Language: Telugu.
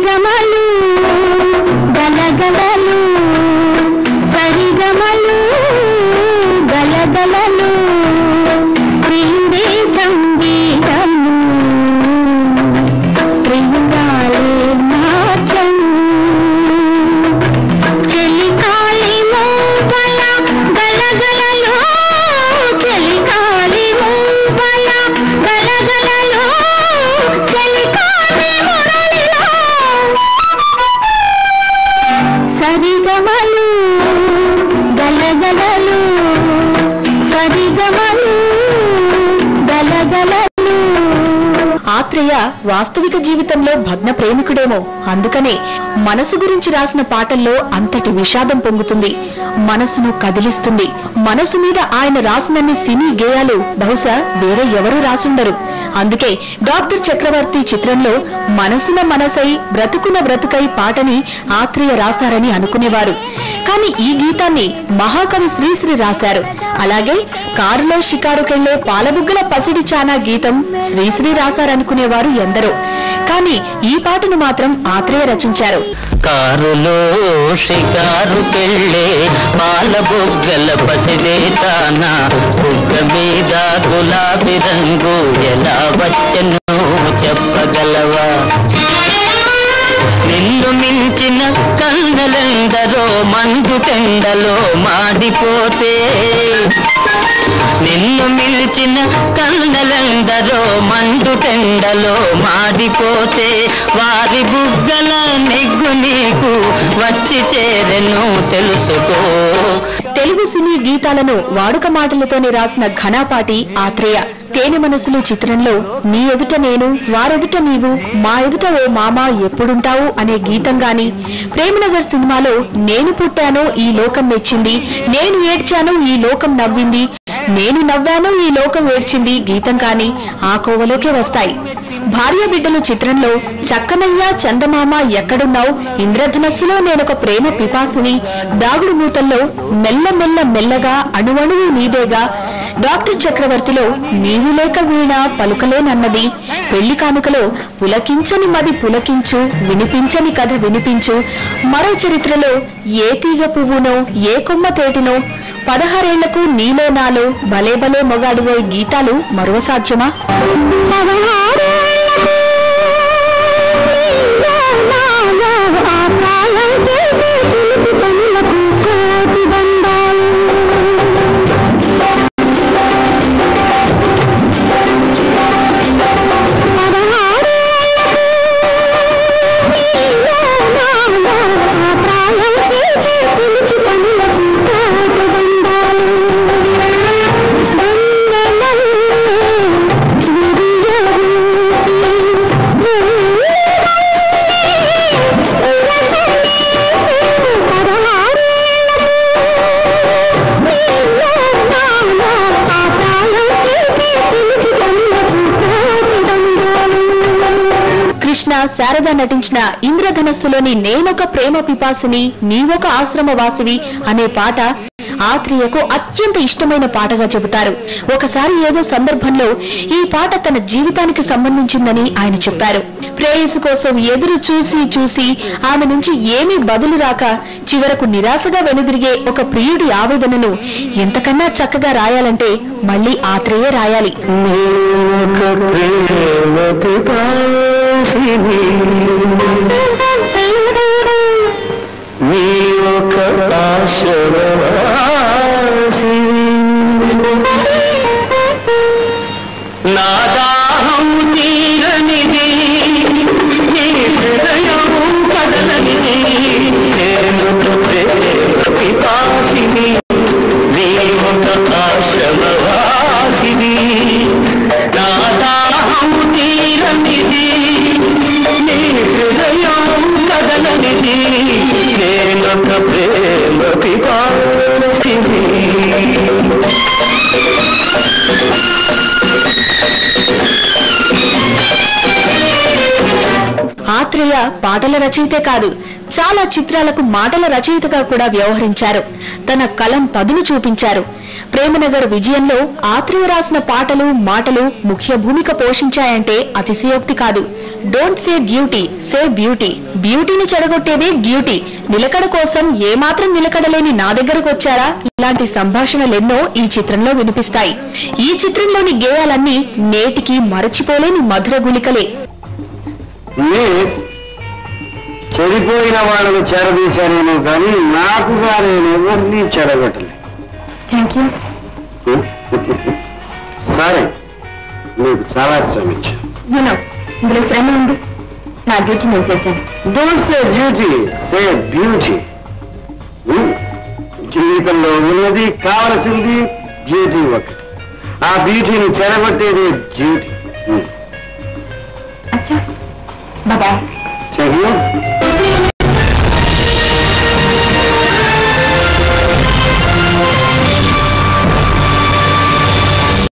సరిగమలు గలగలలు సరిగమలు గలగలలు ప్రిందే సంగీతము ప్రియురాలే నాట్యం చెలికాలి మూవల గలగలలో చెలికాలి మూవల గలగలలో చెలికాలి మురళిలో సరిగమలు గలగలలు సరిగమలు గలగలలు ఆత్రేయ వాస్తవిక జీవితంలో భగ్న ప్రేమికుడేమో అందుకనే మనసు గురించి రాసిన పాటల్లో అంతటి విషాదం పొంగుతుంది మనసును కదిలిస్తుంది మనసు మీద ఆయన రాసినన్ని సినీ గేయాలు బహుశా వేరే ఎవరూ రాసుండరు అందుకే డాక్టర్ చక్రవర్తి చిత్రంలో మనసున మనసై బ్రతుకున బ్రతుకై పాటని ఆత్రేయ రాస్తారని అనుకునేవారు కానీ ఈ గీతాన్ని మహాకవి శ్రీశ్రీ రాశారు అలాగే కారులో షికారుకెళ్లే పాలబుగ్గల పసిడి చానా గీతం శ్రీశ్రీ రాశారనుకునేవారు ఎందరో కానీ ఈ పాటను మాత్రం ఆత్రేయ రచించారు కారులో షికారు పెళ్ళే పాల బుగ్గల పసిదే తాన బుగ్గ మీద గులాబీ రంగు ఎలా వచ్చను చెప్పగలవా నిన్ను మించిన కన్నెలెందరో మండు టెండలో మాడిపోతే నిన్ను మిల్చిన కన్నెలెందరో మండు టెండలో మాడిపోతే వారి బుగ్గల నెగ్గు నీకు వచ్చి చేరెను తెలుసుకో తెలుగు సినీ గీతాలను వాడుక మాటలతోనే రాసిన ఘనాపాటి ఆత్రేయ తేనె మనసులు చిత్రంలో నీ ఎదుట నేను వారెదుట నీవు మా ఎదుట ఓ మామ ఎప్పుడుంటావు అనే గీతం గాని ప్రేమనగర్ సినిమాలో నేను పుట్టానో ఈ లోకం మెచ్చింది నేను ఏడ్చాను ఈ లోకం నవ్వింది నేను నవ్వాను ఈ లోకం ఏడ్చింది గీతం కాని ఆ కోవలోకే వస్తాయి భార్య బిడ్డలు చిత్రంలో చక్కనయ్య చందమామ ఎక్కడున్నావు ఇంద్రధనస్సులో నేనొక ప్రేమ పిపాసిని దాగుడు మూతల్లో మెల్ల మెల్ల మెల్లగా అణువణువు నీదేగా డాక్టర్ చక్రవర్తిలో నీవు లేక వీణ పలుకలేనన్నది పెళ్లి కానుకలో పులకించని మది పులకించు వినిపించని కథ వినిపించు మరో చరిత్రలో ఏ తీగ పువ్వునో ఏ కొమ్మ తేటినో పదహారేళ్లకు నీలో నాలో భలే భలే మొగాడువో గీతాలు మరో సాధ్యమా కృష్ణ శారద నటించిన ఇంద్రధనస్సులోని నేనొక ప్రేమ పిపాసిని నీవొక ఆశ్రమవాసివి అనే పాట ఆత్రేయకు అత్యంత ఇష్టమైన పాటగా చెబుతారు ఒకసారి ఏదో సందర్భంలో ఈ పాట తన జీవితానికి సంబంధించిందని ఆయన చెప్పారు ప్రేయసు కోసం ఎదురు చూసి చూసి ఆమె నుంచి ఏమీ బదులు రాక చివరకు నిరాశగా వెనుదిరిగే ఒక ప్రియుడి ఆవేదనను ఎంతకన్నా చక్కగా రాయాలంటే మళ్ళీ ఆత్రేయే రాయాలి ఒక ప్రేమ పిపాసిని నీ ఒక ఆశవాసిని నా దాహం తీరనిది నీ హృదయం కదలనిది నేను ప్రేమ పిపాసిని నీ ఒక ఆశవాసిని నా దాహం తీరనిది నీ హృదయం కదలనిది నేనొక ప్రేమ పిపాసిని ఆత్రేయ పాటల రచయితే కాదు చాలా చిత్రాలకు మాటల రచయితగా కూడా వ్యవహరించారు తన కలం పదును చూపించారు ప్రేమనగర్ విజయంలో ఆత్రేయ రాసిన పాటలు మాటలు ముఖ్య భూమిక పోషించాయంటే అతిశయోక్తి కాదు don't say beauty say beauty బ్యూటీని చెడగొట్టేదే బ్యూటీ నిలకడ కోసం ఏమాత్రం నిలకడలేని నా దగ్గరకు వచ్చారా ఇలాంటి సంభాషణలెన్నో ఈ చిత్రంలో వినిపిస్తాయి ఈ చిత్రంలోని గేయాలన్నీ నేటికి మరచిపోలేని మధుర గుళికలే మిస్ చెడిపోయిన వాళ్ళను చెరదీశానేమో కానీ నాకుగా నేను ఎవరిని చెడగొట్టలేదు థ్యాంక్ యూ సరే నీకు చాలా శ్రమించాను యూనో ఇందులో శ్రమ ఉంది నా డ్యూటీ నేను చేశాను don't say beauty say beauty జీవితంలో ఉన్నది కావలసింది బ్యూటీ ఒకటి ఆ బ్యూటీని చెడగొట్టేది డ్యూటీ